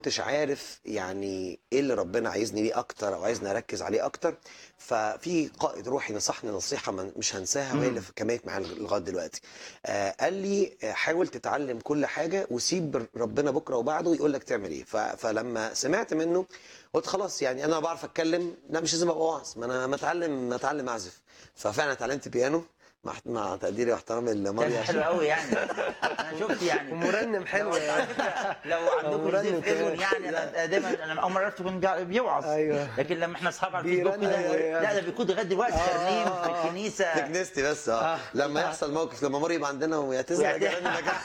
كنتش عارف يعني ايه اللي ربنا عايزني ليه اكتر او عايزني اركز عليه اكتر ففي قائد روحي نصحني نصيحه من- مش هنساها وهي اللي كملت معايا لغايه دلوقتي آه قال لي آه، حاول تتعلم كل حاجه وسيب ربنا بكره وبعده يقول لك تعمل ايه ف- فلما سمعت منه قلت خلاص يعني انا بعرف اتكلم لا مش لازم ابقى واعظ ما انا ما اتعلم ما اتعلم اعزف ففعلا اتعلمت بيانو مع مع تقديري واحترامي لماريا كان حلو قوي يعني انا شفت يعني ومرنم حلو لو- على فكره لو عندكم مرنم زيف كمان. ايرون يعني انا دايما انا اول مره عرفت يكون جا- بيوعظ أيوه. لكن لما احنا اصحاب على الفيسبوك بيرنم كده ويعني. لا ده بيكون لغايه دلوقتي ترنيم في في الكنيسه كنيستي بس اه آه. لما يحصل موقف لما ماريا يبقى عندنا ويعتذر ويعتذر. يا جماعة، أنا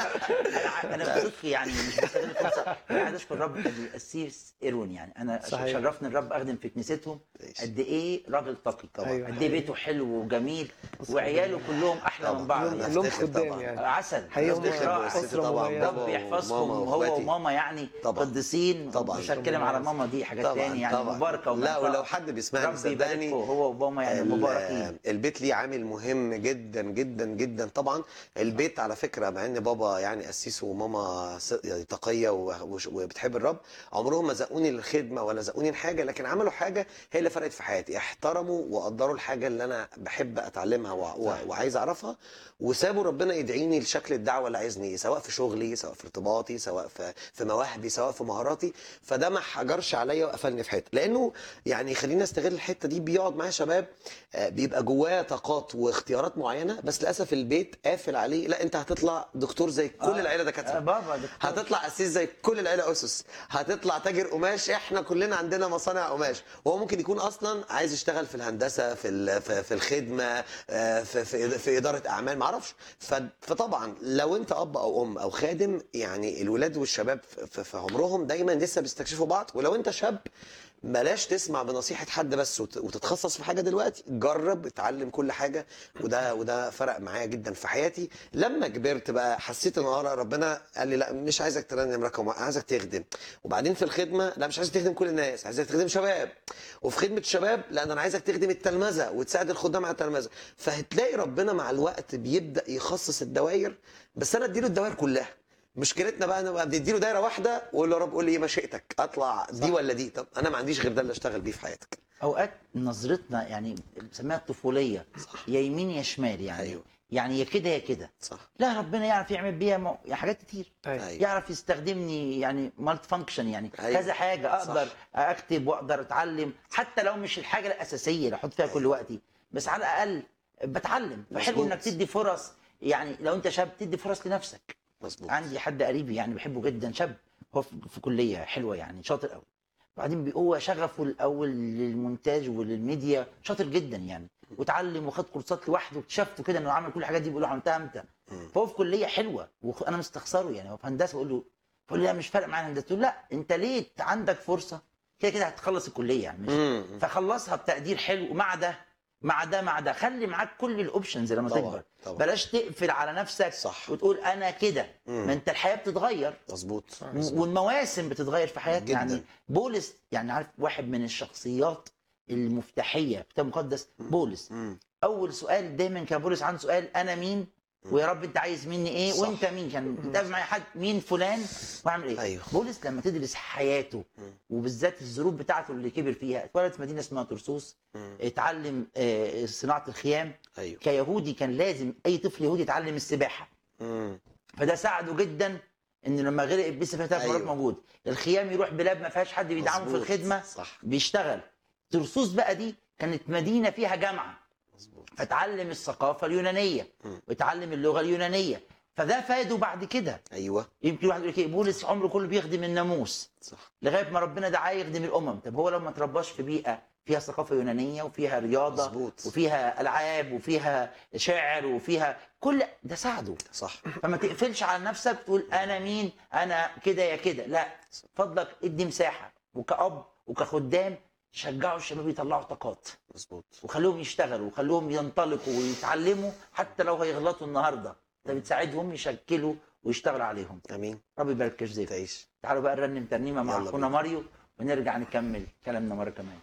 انا انا بصدق يعني مش بستغل الفرصه انا عايز اشكر الرب القسيس ايرون يعني انا صحيح. شرفني الرب اخدم في كنيستهم تعيش. قد ايه راجل تقي طبعا. أيوه. قد ايه بيته حلو وجميل وعياله كلهم احلى من بعض كلهم يعني كلهم أفتخر خدام طبعاً. يعني عسل حقيقة رب هم رائع. أسرة طبعا مميزة. رب بابا يحفظهم وماما هو وإخواتي. وماما يعني طبعاً. قديسين طبعاً. مش هتكلم على ماما دي حاجات طبعاً. تاني يعني طبعاً. مباركه لا ومنفعة. ولو حد بيسمعني ربي صدقني يباركه هو وماما يعني ال- مباركين البيت ليه عامل مهم جدا جدا جدا طبعا البيت على فكره مع ان بابا يعني قسيس وماما س- يعني تقيه و- وش- وبتحب الرب عمرهم ما زقوني للخدمه ولا زقوني لحاجه لكن عملوا حاجه هي اللي فرقت في حياتي احترموا وقدروا الحاجه اللي انا بحب اتعلمها وع- وع- وعايز اعرفها وسابوا ربنا يدعيني لشكل الدعوه اللي عايزني إيه، سواء في شغلي سواء في ارتباطي سواء في في مواهبي سواء في مهاراتي فده ما حجرش عليا وقفلني في حته لانه يعني خلينا استغل الحته دي بيقعد معايا شباب آه، بيبقى جواه طاقات واختيارات معينه بس للاسف البيت قافل عليه لا انت هتطلع دكتور زي كل العيله آه، دكاتره بابا دكتور. هتطلع قسيس زي كل العيله اسس هتطلع تاجر قماش احنا كلنا عندنا مصانع قماش وهو ممكن يكون اصلا عايز يشتغل في الهندسه في ال- في في الخدمه آه، في في في اداره اعمال ما اعرفش ف- فطبعا لو انت اب او ام او خادم يعني الولاد والشباب في- في في عمرهم دايما لسه بيستكشفوا بعض ولو انت شاب بلاش تسمع بنصيحه حد بس وت- وتتخصص في حاجه دلوقتي جرب اتعلم كل حاجه وده وده فرق معايا جدا في حياتي لما كبرت بقى حسيت ان اه لا، ربنا قال لي لا مش عايزك ترنم رقم واحد عايزك تخدم وبعدين في الخدمه لا مش عايزك تخدم كل الناس عايزك تخدم شباب وفي خدمه الشباب لا ده انا عايزك تخدم التلمذه وتساعد الخدام على التلمذه فهتلاقي ربنا مع الوقت بيبدا يخصص الدوائر بس انا اديله الدوائر كلها مشكلتنا بقى نبقى بنديله دايره واحده واقول له يا رب قول لي ايه مشيئتك اطلع دي ولا دي طب انا ما عنديش غير ده اللي اشتغل بيه في حياتك اوقات نظرتنا يعني بنسميها الطفوليه يا يمين يا شمال يعني أيوه. يعني يا كده يا كده صح لا ربنا يعرف يعمل بيها مو... يعني حاجات كتير أيوه. أيوه. يعرف يستخدمني يعني مالتي فانكشن يعني أيوه. كذا حاجه اقدر صح. اكتب واقدر اتعلم حتى لو مش الحاجه الاساسيه اللي احط فيها كل وقتي بس على الاقل بتعلم فحلو مظبوط. انك تدي فرص يعني لو انت شاب تدي فرص لنفسك مظبوط عندي حد قريبي يعني بحبه جدا شاب هو في في كليه حلوه يعني شاطر قوي بعدين بي- هو شغفه الاول للمونتاج وللميديا شاطر جدا يعني واتعلم وخد كورسات لوحده واكتشفته كده انه عمل كل الحاجات دي بيقول له عملتها امتى فهو في كليه حلوه وانا مستخسره يعني هو في هندسه بقول له بقول له لا مش فارق معايا الهندسه تقول لا انت ليه عندك فرصه كده كده هتخلص الكليه يعني مم. مش فخلصها بتقدير حلو مع ده مع ده مع ده خلي معاك كل الاوبشنز لما طبعاً، تكبر طبعاً. بلاش تقفل على نفسك صح. وتقول انا كده ما انت الحياه بتتغير مظبوط والمواسم بتتغير في حياتنا جداً. يعني بولس يعني عارف واحد من الشخصيات المفتاحيه في الكتاب المقدس بولس مم. اول سؤال دايما كان بولس عنده سؤال انا مين ويا رب انت عايز مني ايه صح. وانت مين كان بيتقابل معايا حد مين فلان واعمل ايه أيوه. بولس لما تدرس حياته وبالذات الظروف بتاعته اللي كبر فيها اتولد في مدينه اسمها ترسوس اتعلم آه، صناعه الخيام ايوه كيهودي كان لازم اي طفل يهودي يتعلم السباحه مم. فده ساعده جدا ان لما غرق لسه في ثلاث أيوه. مرات موجود الخيام يروح بلاد ما فيهاش حد بيدعمه في مظبوط. الخدمه صح. بيشتغل ترسوس بقى دي كانت مدينه فيها جامعه مظبوط فتعلم الثقافه اليونانيه وتعلم اللغه اليونانيه فده فاده بعد كده ايوه يمكن واحد يقول لك إيه، بولس عمره كله بيخدم الناموس صح لغايه ما ربنا دعاه يخدم الامم طب هو لو ما ترباش في بيئه فيها ثقافه يونانيه وفيها رياضه مظبوط. وفيها العاب وفيها شعر وفيها كل ده ساعده صح فما تقفلش على نفسك تقول انا مين انا كده يا كده لا فضلك ادي مساحه وكأب وكخدام شجعوا الشباب يطلعوا طاقات مظبوط وخلوهم يشتغلوا وخلوهم ينطلقوا ويتعلموا حتى لو هيغلطوا النهارده انت بتساعدهم يشكلوا ويشتغلوا عليهم امين رب يبارك زيف تعيش تعالوا بقى نرنم ترنيمه مع يلا اخونا بينا. ماريو ونرجع نكمل كلامنا مره كمان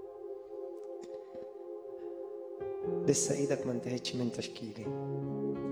لسه ايدك ما انتهتش من تشكيلي